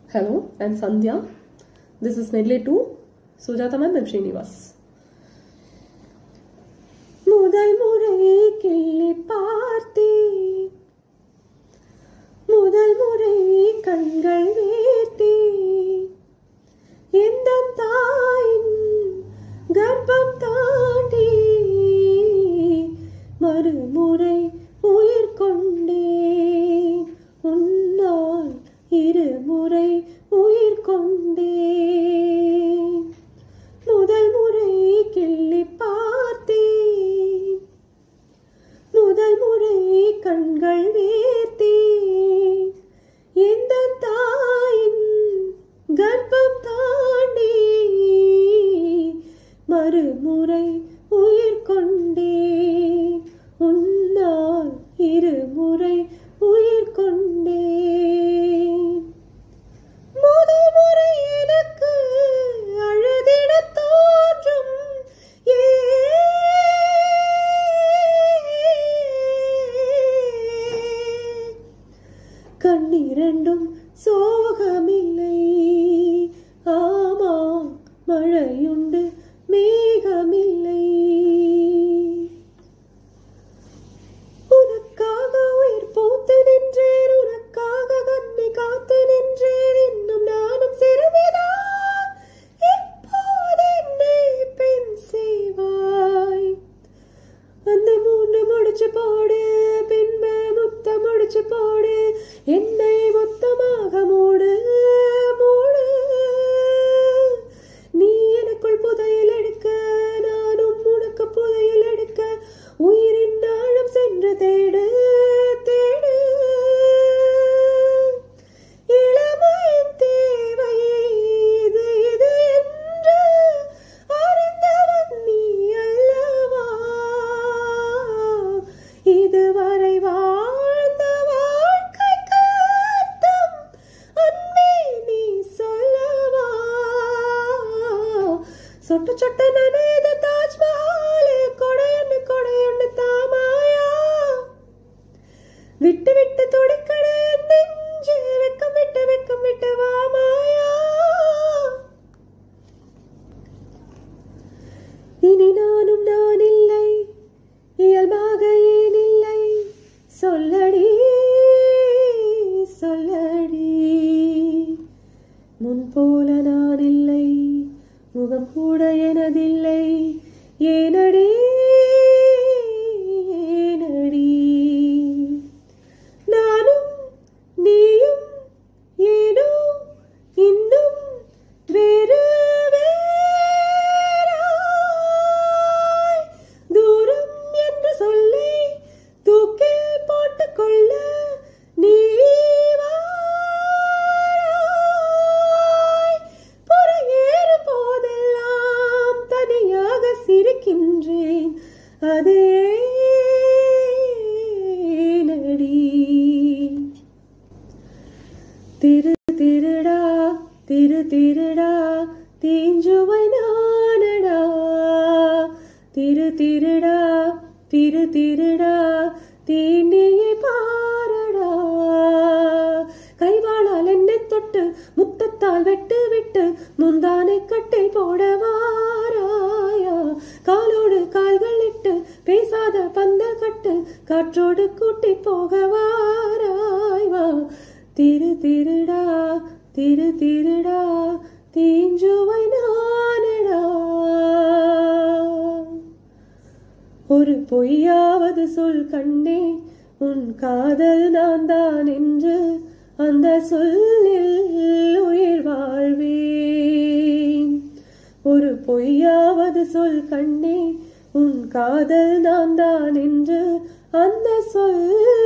Hello, I'm Sandhya. This is medley 2, Sujata ma'am and Srinivas. முதல் முறை கிள்ளி பார்த்தேன் முதல் முறை கண்கள் வேர்த்தேன் எந்த தாயின் கர்ப்பம் தாண்டி மறுமுறை உயிர் கொண்டேன் உன்னால் இருமுறை உயிர் கொண்டேன் முதல் முறை கிள்ளி பார்த்தேன் முதல் முறை கண்கள் வேர்த்தேன் எந்த தாயின் கர்ப்பம் தாண்டி மறுமுறை உயிர் கொண்டேன் உன்னால் இருமுறை உயிர் கொண்டேன் முதல் முறை எனக்கு அழுதிட தோன்றும் ஏன் கண்ணிரண்டும் சோகமில்லை ஆமா மழையுண்டு மேகமில்லை உனக்காக உயிர் போத்து நின்றேன் உனக்காக கண்ணை காத்து நின்றேன் இன்னும் நானும் சிறுமிதான் எப்போது என்னை பெண் செய்வாய் அந்த மூன்று முடிச்சு போடு பின்பு முத்த முடிச்சு போடு என்னை மொத்தமாக மூடு மூடு நீ எனக்குள் புதையல் எடுக்க நானும் உனக்கு புதையல் எடுக்க உயிரின் ஆழம் சென்று தேடு தேடு இளமையின் தேவை இது இது என்று அறிந்தவன் நீ அல்லவா இதுவரை வாழ்ந்த வாழ்க்கைக்கு அர்த்தம் அன்பே நீ சொல்லவா சொட்டு சொட்டு நனைத தாஜ்மஹால் கொடையொன்னு கொடையொன்னு தாமாயா விட்டு விட்டு துடிக்கட என் நெஞ்சு வெக்கம் விட்டு வெக்கம் விட்டு வா மாயா இனி நானும் நான் இல்லை இயல்பாக ஏன் இல்லை சொல்லடி சொல்லடி முன் போல நான் இல்லை முகம் கூட எனதில்லை ஏனடி ஏனடி நானும் நீயும் ஏனோ இன்னும் வேறு வேறாய் தூரம் என்று சொல்லி தூக்கில் போட்டுக்கொள்ள நீ வாராய். புறையேறும் போதெல்லாம் தனியாக சிரிக்கின்றேன் அதே நடி திரு திருடா திரு திருடா தீஞ்சுவை நானடா திரு திருடா திரு திருடா தீண்டியை பாரடா கைவாளால் என்னை தொட்டு முத்தத்தால் வெட்டு விட்டு முந்தானை கட்டில் போட வாராயா காலோடு கால்கள் இட்டு பேசாத பந்தல் கட்டு காற்றோடு கூட்டி போக வாராய் வா திரு திருடா திரு திருடா தீஞ்சுவை நானடா ஒரு பொய்யாவது சொல் கண்ணே உன் காதல் நான் தான் என்று அந்த சொல்லில் உயிர் வாழ்வேன் ஒரு பொய்யாவது சொல் கண்ணே உன் காதல் நான் தான் என்று அந்த சொல்